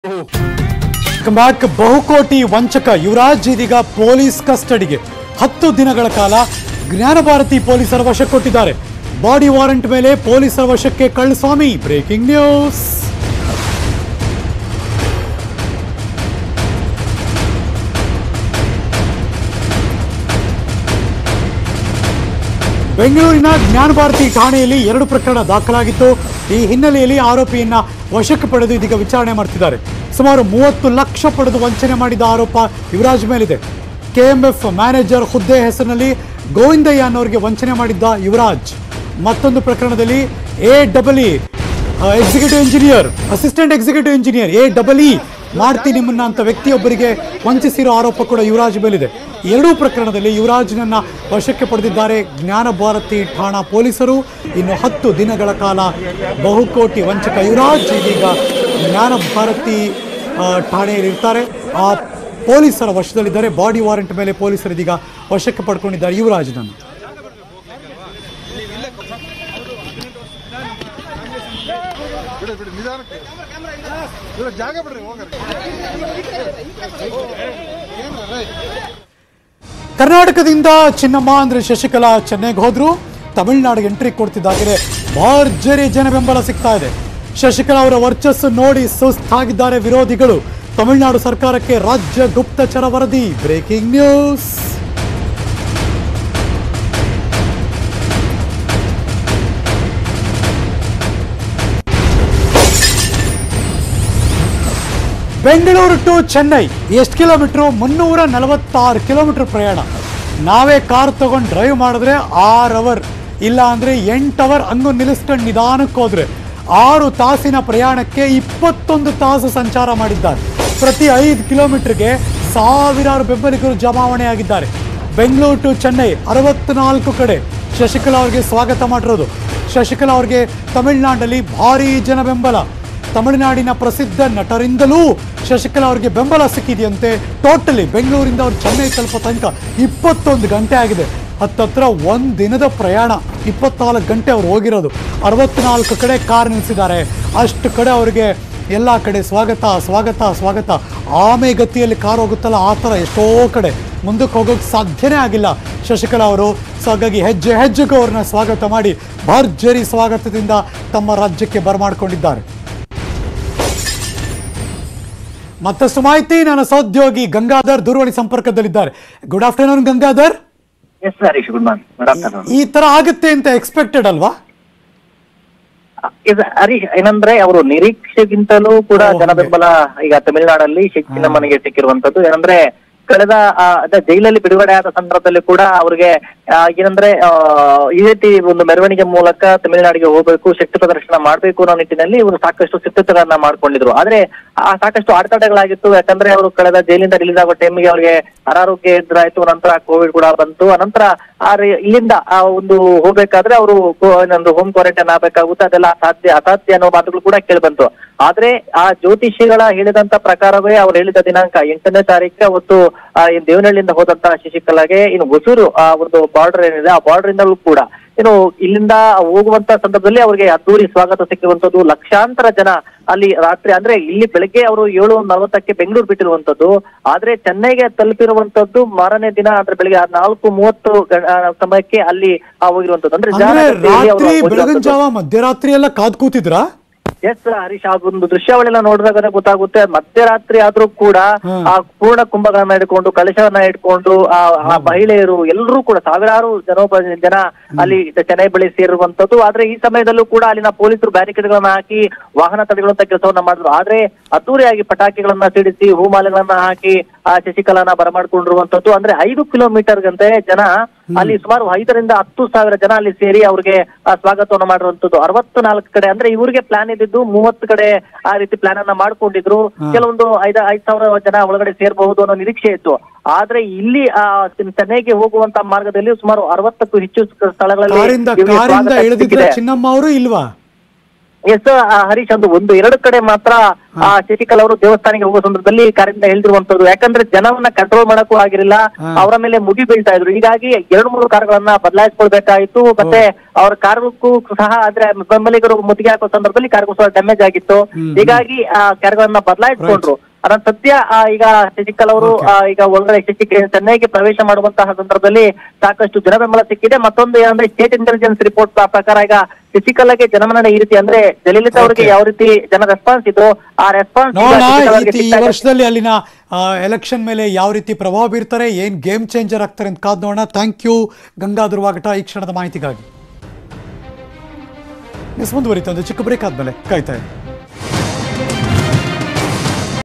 Back ಬಹುಕೋಟಿ ವಂಚಕ ಯುವರಾಜ್ ಇದೀಗ police ಕಸ್ಟಡಿಗೆ ಹತ್ತು ದಿನಗಳ ಕಾಲ ಜ್ಞಾನಭಾರತಿ ಪೊಲೀಸರ ವಶ ಕೊಟ್ಟಿದ್ದಾರೆ ಬಾಡಿ ವಾರೆಂಟ್ ಮೇಲೆ ಪೊಲೀಸರ ವಶಕ್ಕೆ ಕಳ್ಳಸ್ವಾಮಿ ಬ್ರೇಕಿಂಗ್ ನ್ಯೂಸ್ ಬೆಂಗಳೂರಿನ ಜ್ಞಾನಭಾರತಿ ಠಾಣೆಯಲ್ಲಿ ಎರಡು ಪ್ರಕರಣ ದಾಖಲಾಗಿತ್ತು ಈ ಹಿನ್ನೆಲೆಯಲ್ಲಿ ಆರೋಪಿಯನ್ನ ವಶಕ್ಕೆ ಪಡೆದು ಇದೀಗ ವಿಚಾರಣೆ ಮಾಡ್ತಿದ್ದಾರೆ ಸುಮಾರು ಮೂವತ್ತು ಲಕ್ಷ ಪಡೆದು ವಂಚನೆ ಮಾಡಿದ ಆರೋಪ ಯುವರಾಜ್ ಮೇಲಿದೆ ಕೆಎಂಎಫ್ ಮ್ಯಾನೇಜರ್ ಹುದ್ದೆ ಹೆಸರಿನಲ್ಲಿ ಗೋವಿಂದಯ್ಯ ಅನ್ನೋರಿಗೆ ವಂಚನೆ ಮಾಡಿದ್ದ ಯುವರಾಜ್ ಮತ್ತೊಂದು ಪ್ರಕರಣದಲ್ಲಿ A double E executive engineer assistant executive engineer A double E ಮಾಡ್ತೀನಿ ನಿಮ್ಮನ್ನ ಅಂತ ವ್ಯಕ್ತಿಯೊಬ್ಬರಿಗೆ ವಂಚಿಸಿರೋ ಆರೋಪ ಕೂಡ ಯುವರಾಜ್ ಮೇಲಿದೆ ಎರಡೂ ಪ್ರಕರಣದಲ್ಲಿ ಯುವರಾಜ್ನನ್ನ ವಶಕ್ಕೆ ಪಡೆದಿದ್ದಾರೆ ಜ್ಞಾನ ಭಾರತಿ ಠಾಣಾ ಪೊಲೀಸರು ಇನ್ನು ಹತ್ತು ದಿನಗಳ ಕಾಲ ಬಹುಕೋಟಿ ವಂಚಕ ಯುವರಾಜ್ ಇದೀಗ ಜ್ಞಾನ ಭಾರತಿ ಆ, ಠಾಣೆಯಲ್ಲಿ ಇರ್ತಾರೆ ಆ ಪೊಲೀಸರ ವಶದಲ್ಲಿದ್ದಾರೆ ಬಾಡಿ ವಾರೆಂಟ್ ಮೇಲೆ ಪೊಲೀಸರು ಇದೀಗ ವಶಕ್ಕೆ ಪಡ್ಕೊಂಡಿದ್ದಾರೆ ಯುವರಾಜ್ನನ್ನು ಬಿಡಿ ಬಿಡಿ ನಿಧಾನಕ್ಕೆ ಇಲ್ಲ ಜಾಗ ಬಿಡ್ರಿ ಹೋಗ್ರಿ ಕರ್ನಾಟಕದಿಂದ ಚಿನ್ನಮ್ಮ ಅಂದ್ರೆ ಶಶಿಕಲಾ ಚೆನ್ನೈಗೆ ಹೋದ್ರು ತಮಿಳುನಾಡಿಗೆ ಎಂಟ್ರಿ ಕೊಡ್ತಿದ್ದಾಗಿದೆ ಭರ್ಜರಿ ಜನ ಬೆಂಬಲ ಸಿಗ್ತಾ ಇದೆ ಶಶಿಕಲಾ ಅವರ ವರ್ಚಸ್ಸು ನೋಡಿ ಸುಸ್ತಾಗಿದ್ದಾರೆ ವಿರೋಧಿಗಳು ತಮಿಳುನಾಡು ಸರ್ಕಾರಕ್ಕೆ ರಾಜ್ಯ ಗುಪ್ತಚರ ವರದಿ breaking news Bengaluru to Chennai ಎಷ್ಟು ಕಿಲೋಮೀಟ್ರು ಮುನ್ನೂರ ನಲವತ್ತಾರು ಕಿಲೋಮೀಟರ್ ಪ್ರಯಾಣ ನಾವೇ ಕಾರ್ ತಗೊಂಡು ಡ್ರೈವ್ ಮಾಡಿದ್ರೆ ಆರು ಅವರ್ ಇಲ್ಲ ಅಂದರೆ ಎಂಟು ಅವರ್ ಹಂಗು ನಿಲ್ಲಿಸ್ಕೊಂಡು ನಿಧಾನಕ್ಕೆ ಹೋದ್ರೆ ಆರು ತಾಸಿನ ಪ್ರಯಾಣಕ್ಕೆ ಇಪ್ಪತ್ತೊಂದು ತಾಸು ಸಂಚಾರ ಮಾಡಿದ್ದಾರೆ ಪ್ರತಿ ಐದು ಕಿಲೋಮೀಟರ್ಗೆ ಸಾವಿರಾರು ಬೆಂಬಲಿಗರು ಜಮಾವಣೆಯಾಗಿದ್ದಾರೆ ಬೆಂಗಳೂರು ಟು ಚೆನ್ನೈ ಅರವತ್ನಾಲ್ಕು ಕಡೆ ಶಶಿಕಲಾ ಅವರಿಗೆ ಸ್ವಾಗತ ಮಾಡಿರೋದು ಶಶಿಕಲಾ ಅವರಿಗೆ ತಮಿಳುನಾಡಲ್ಲಿ ಭಾರೀ ಜನ ಬೆಂಬಲ ತಮಿಳುನಾಡಿನ ಪ್ರಸಿದ್ಧ ನಟರಿಂದಲೂ ಶಶಿಕಲಾ ಅವರಿಗೆ ಬೆಂಬಲ ಸಿಕ್ಕಿದೆಯಂತೆ ಟೋಟಲಿ ಬೆಂಗಳೂರಿಂದ ಅವ್ರು ಚೆನ್ನೈ ತಲುಪೋ ತನಕ ಇಪ್ಪತ್ತೊಂದು ಗಂಟೆ ಆಗಿದೆ ಹತ್ತತ್ರ ಒಂದು ದಿನದ ಪ್ರಯಾಣ ಇಪ್ಪತ್ನಾಲ್ಕು ಗಂಟೆ ಅವ್ರು ಹೋಗಿರೋದು ಅರವತ್ನಾಲ್ಕು ಕಡೆ ಕಾರ್ ನಿಲ್ಲಿಸಿದ್ದಾರೆ ಅಷ್ಟು ಕಡೆ ಅವರಿಗೆ ಎಲ್ಲ ಕಡೆ ಸ್ವಾಗತ ಸ್ವಾಗತ ಸ್ವಾಗತ ಆಮೆ ಗತಿಯಲ್ಲಿ ಕಾರ್ ಹೋಗುತ್ತಲ್ಲ ಆ ಥರ ಎಷ್ಟೋ ಕಡೆ ಮುಂದಕ್ಕೆ ಹೋಗೋಕ್ಕೆ ಸಾಧ್ಯನೇ ಆಗಿಲ್ಲ ಶಶಿಕಲಾ ಅವರು ಸೊ ಹಾಗಾಗಿ ಹೆಜ್ಜೆ ಹೆಜ್ಜೆಗೂ ಅವ್ರನ್ನ ಸ್ವಾಗತ ಮಾಡಿ ಭರ್ಜರಿ ಸ್ವಾಗತದಿಂದ ತಮ್ಮ ರಾಜ್ಯಕ್ಕೆ ಬರಮಾಡ್ಕೊಂಡಿದ್ದಾರೆ ಮತ್ತಷ್ಟು ಮಾಹಿತಿ ನನ್ನ ಸಹೋದ್ಯೋಗಿ ಗಂಗಾಧರ್ ದೂರವಾಣಿ ಸಂಪರ್ಕದಲ್ಲಿದ್ದಾರೆ good afternoon Gangadhar yes Harish good morning good afternoon ಈ ತರ ಆಗುತ್ತೆ ಅಂತ ಎಕ್ಸ್ಪೆಕ್ಟೆಡ್ ಅಲ್ವಾ ಇದು ಹರೀಶ್ ಏನಂದ್ರೆ ಅವರು ನಿರೀಕ್ಷೆಗಿಂತಲೂ ಕೂಡ ಓ, ಜನ ಹಾಗೆ. ಬೆಂಬಲ ಈಗ ತಮಿಳುನಾಡಲ್ಲಿ ಹೆಚ್ಚಿನ ಮನೆಗೆ ಸಿಕ್ಕಿರುವಂತದ್ದು ಏನಂದ್ರೆ ಕಳೆದ ಆ, ಅದೇ ಜೈಲಲ್ಲಿ ಬಿಡುಗಡೆ ಆದ ಸಂದರ್ಭದಲ್ಲಿ ಕೂಡ ಅವ್ರಿಗೆ ಆ, ಏನಂದ್ರೆ ಆ, ಈ ರೀತಿ ಒಂದು ಮೆರವಣಿಗೆ ಮೂಲಕ ತಮಿಳುನಾಡಿಗೆ ಹೋಗ್ಬೇಕು ಶಕ್ತಿ ಪ್ರದರ್ಶನ ಮಾಡ್ಬೇಕು ಅನ್ನೋ ನಿಟ್ಟಿನಲ್ಲಿ ಇವರು ಸಾಕಷ್ಟು ಸಿದ್ಧತೆಗಳನ್ನ ಮಾಡ್ಕೊಂಡಿದ್ರು ಆದ್ರೆ ಆ ಸಾಕಷ್ಟು ಅಡೆತಡೆಗಳಾಗಿತ್ತು ಯಾಕಂದ್ರೆ ಅವರು ಕಳೆದ ಜೈಲಿಂದ ರಿಲೀಸ್ ಆಗೋ ಟೈಮ್ಗೆ ಅವ್ರಿಗೆ ಅನಾರೋಗ್ಯ ಎದುರಾಯ್ತು ನಂತರ ಕೋವಿಡ್ ಕೂಡ ಬಂತು ಅನಂತರ ಆ ರಿ- ಇಲ್ಲಿಂದ ಆ ಒಂದು ಹೋಗ್ಬೇಕಾದ್ರೆ ಅವರು ಇನ್ನೊಂದು ಹೋಮ್ ಕ್ವಾರಂಟೈನ್ ಆಗ್ಬೇಕಾಗುತ್ತೆ ಅದೆಲ್ಲ ಅಸಾಧ್ಯ ಅಸಾಧ್ಯ ಅನ್ನೋ ಮಾತುಗಳು ಕೂಡ ಕೇಳಿ ಬಂತು ಆದ್ರೆ ಆ ಜ್ಯೋತಿಷಿಗಳ ಹೇಳಿದಂತ ಪ್ರಕಾರವೇ ಅವ್ರು ಹೇಳಿದ ದಿನಾಂಕ ಎಂಟನೇ ತಾರೀಕು ಅವತ್ತು ಆ, ಈ ದೇವನಹಳ್ಳಿಯಿಂದ ಹೋದಂತ ಶಶಿಕಲಾಗೆ ಇನ್ನು ಹೊಸೂರು ಆ ಒಂದು ಬಾರ್ಡರ್ ಏನಿದೆ ಆ ಬಾರ್ಡರ್ ಇಂದಲೂ ಕೂಡ ಏನು ಇಲ್ಲಿಂದ ಹೋಗುವಂತ ಸಂದರ್ಭದಲ್ಲಿ ಅವರಿಗೆ ಅದ್ದೂರಿ ಸ್ವಾಗತ ಸಿಕ್ಕಿರುವಂತದ್ದು ಲಕ್ಷಾಂತರ ಜನ ಅಲ್ಲಿ ರಾತ್ರಿ ಅಂದ್ರೆ ಇಲ್ಲಿ ಬೆಳಗ್ಗೆ ಅವರು ಏಳು ನಲವತ್ತಕ್ಕೆ ಬೆಂಗಳೂರು ಬಿಟ್ಟಿರುವಂತದ್ದು ಆದ್ರೆ ಚೆನ್ನೈಗೆ ತಲುಪಿರುವಂತದ್ದು ಮಾರನೇ ದಿನ ಅಂದ್ರೆ ಬೆಳಿಗ್ಗೆ ಆ ನಾಲ್ಕು ಮೂವತ್ತು ಗ- ಆ, ಸಮಯಕ್ಕೆ ಅಲ್ಲಿ ಆ ಹೋಗಿರುವಂತದ್ದು ಅಂದ್ರೆ ಅಂದ್ರೆ ಜಾಗೃತಿಯಲ್ಲಿ ಅವರು ರಾತ್ರಿ ಹೋಗಿರುವಂತದ್ದು. ಬೆಳಗಿನ ಜಾವ ಮಧ್ಯರಾತ್ರಿ ಎಲ್ಲ ಕಾದ್ ಕೂತಿದ್ರಾ ಎಸ್ ಹರೀಶ್ ಆ ಒಂದು ದೃಶ್ಯಾವಳಿನ ನೋಡಿದಾಗ ಗೊತ್ತಾಗುತ್ತೆ ಮಧ್ಯರಾತ್ರಿ ಆದ್ರೂ ಕೂಡ ಹ್ಮ್. ಆ ಪೂರ್ಣ ಕುಂಭಗಳನ್ನ ಇಟ್ಕೊಂಡು ಕಲಶವನ್ನ ಇಟ್ಕೊಂಡು ಆ ಆ ಮಹಿಳೆಯರು ಎಲ್ಲರೂ ಕೂಡ ಸಾವಿರಾರು ಜನೋಪ ಜನ ಅಲ್ಲಿ ಚೆನ್ನೈ ಬಳಿ ಸೇರಿರುವಂತದ್ದು ಆದ್ರೆ ಈ ಸಮಯದಲ್ಲೂ ಕೂಡ ಅಲ್ಲಿನ ಪೊಲೀಸರು ಬ್ಯಾರಿಕೇಡ್ಗಳನ್ನ ಹಾಕಿ ವಾಹನ ತಡೆಯುವಂತ ಕೆಲಸವನ್ನ ಮಾಡಿದ್ರು ಆದ್ರೆ ಅದ್ದೂರಿಯಾಗಿ ಪಟಾಕಿಗಳನ್ನ ಸಿಡಿಸಿ ಹೂಮಾಲೆಗಳನ್ನ ಹಾಕಿ ಆ ಶಶಿಕಲಾನ ಬರಮಾಡ್ಕೊಂಡಿರುವಂತದ್ದು ಅಂದ್ರೆ ಐದು ಕಿಲೋಮೀಟರ್ ಗಂತೆ ಜನ ಅಲ್ಲಿ ಸುಮಾರು ಐದರಿಂದ ಹತ್ತು ಸಾವಿರ ಜನ ಅಲ್ಲಿ ಸೇರಿ ಅವ್ರಿಗೆ ಆ ಸ್ವಾಗತವನ್ನ ಮಾಡಿರುವಂತದ್ದು ಅರವತ್ತು ನಾಲ್ಕು ಕಡೆ ಅಂದ್ರೆ ಇವ್ರಿಗೆ ಪ್ಲಾನ್ ಇದ್ದಿದ್ದು ಮೂವತ್ತು ಕಡೆ ಆ ರೀತಿ ಪ್ಲಾನ್ ಅನ್ನ ಮಾಡ್ಕೊಂಡಿದ್ರು ಕೆಲವೊಂದು ಐದ ಐದ್ ಸಾವಿರ ಜನ ಒಳಗಡೆ ಸೇರ್ಬಹುದು ಅನ್ನೋ ನಿರೀಕ್ಷೆ ಇತ್ತು ಆದ್ರೆ ಇಲ್ಲಿ ಆ ಚೆನ್ನೈಗೆ ಹೋಗುವಂತ ಮಾರ್ಗದಲ್ಲಿ ಸುಮಾರು ಅರವತ್ತಕ್ಕೂ ಹೆಚ್ಚು ಸ್ಥಳಗಳಲ್ಲಿ ಕಾರಿಂದ ಇವ್ರಿಗೆ ಕಾರಿಂದ ಸ್ವಾಗತ ಇಳಿದಿದ್ರೆ ಸಿಕ್ಕಿದೆ. ಚಿನ್ನಮ್ಮ ಅವರು ಇಲ್ವಾ ಎಸ್ ಆ, ಹರೀಶ್ ಒಂದು ಒಂದು ಎರಡು ಕಡೆ ಮಾತ್ರ ಆ ಶಶಿಕಲಾ ಅವರು ದೇವಸ್ಥಾನಕ್ಕೆ ಹೋಗೋ ಸಂದರ್ಭದಲ್ಲಿ ಕಾರಿಂದ ಹೇಳ್ತಿರುವಂತದ್ದು ಯಾಕಂದ್ರೆ ಜನವನ್ನ ಕಂಟ್ರೋಲ್ ಮಾಡಕ್ಕೂ ಆಗಿರಲಿಲ್ಲ ಹಾ. ಅವರ ಮೇಲೆ ಮುಗಿ ಬೀಳ್ತಾ ಇದ್ರು ಹೀಗಾಗಿ ಎರಡು ಮೂರು ಕಾರುಗಳನ್ನ ಬದಲಾಯಿಸ್ಕೊಳ್ಬೇಕಾಯಿತು ಮತ್ತೆ ಅವ್ರ ಕಾರ್ಗೂ ಸಹ ಅಂದ್ರೆ ಬೆಂಬಲಿಗರು ಮುತ್ತಿಗೆ ಹಾಕೋ ಸಂದರ್ಭದಲ್ಲಿ ಕಾರ್ಗೂ ಸಹ ಡ್ಯಾಮೇಜ್ ಆಗಿತ್ತು ಹ್ಮ್. ಹೀಗಾಗಿ ಆ ಕಾರ್ಗಳನ್ನ ಬದಲಾಯಿಸ್ಕೊಂಡ್ರು ಅದನ್ನ ಸದ್ಯ ಆ, ಈಗ ಶಶಿಕಲಾ ಅವರು Okay. ಆ, ಈಗ ಒಳಗಡೆ ಶಶಿಕ ಚೆನ್ನೈಗೆ ಪ್ರವೇಶ ಮಾಡುವಂತಹ ಸಂದರ್ಭದಲ್ಲಿ ಸಾಕಷ್ಟು ಜನ ಬೆಂಬಲ ಸಿಕ್ಕಿದೆ ಮತ್ತೊಂದು ಏನಂದ್ರೆ ಸ್ಟೇಟ್ ಇಂಟೆಲಿಜೆನ್ಸ್ ರಿಪೋರ್ಟ್ ಪ್ರಕಾರ ಈಗ ಶಶಿಕಲಾಗೆ ಜನಮನ್ನಣೆ ಈ ರೀತಿ ಅಂದ್ರೆ ಜಯಲಲಿತಾ ಅವರಿಗೆ Okay. ಯಾವ ರೀತಿ ಜನ ರೆಸ್ಪಾನ್ಸ್ ಇತ್ತು ಆ ರೆಸ್ಪಾನ್ಸ್ ನೋಡೋಣ ಈ- ಈ ವರ್ಷದಲ್ಲಿ ಅಲ್ಲಿನ ಎಲೆಕ್ಷನ್ ಮೇಲೆ ಯಾವ ರೀತಿ ಪ್ರಭಾವ ಬೀರ್ತಾರೆ ಏನ್ ಗೇಮ್ ಚೇಂಜರ್ ಆಗ್ತಾರೆ ಅಂತ ಕಾದ್ ನೋಡೋಣ ಥ್ಯಾಂಕ್ ಯು ಗಂಗಾಧರ್ ವಾಗಟ ಈ ಕ್ಷಣದ ಮಾಹಿತಿಗಾಗಿ ನ್ಯೂಸ್ ಮುಂದುವರಿತು ಒಂದು ಚಿಕ್ಕ ಬ್ರೇಕ್ ಆದ್ಮೇಲೆ ಕಾಯ್ತಾ ಇರಿ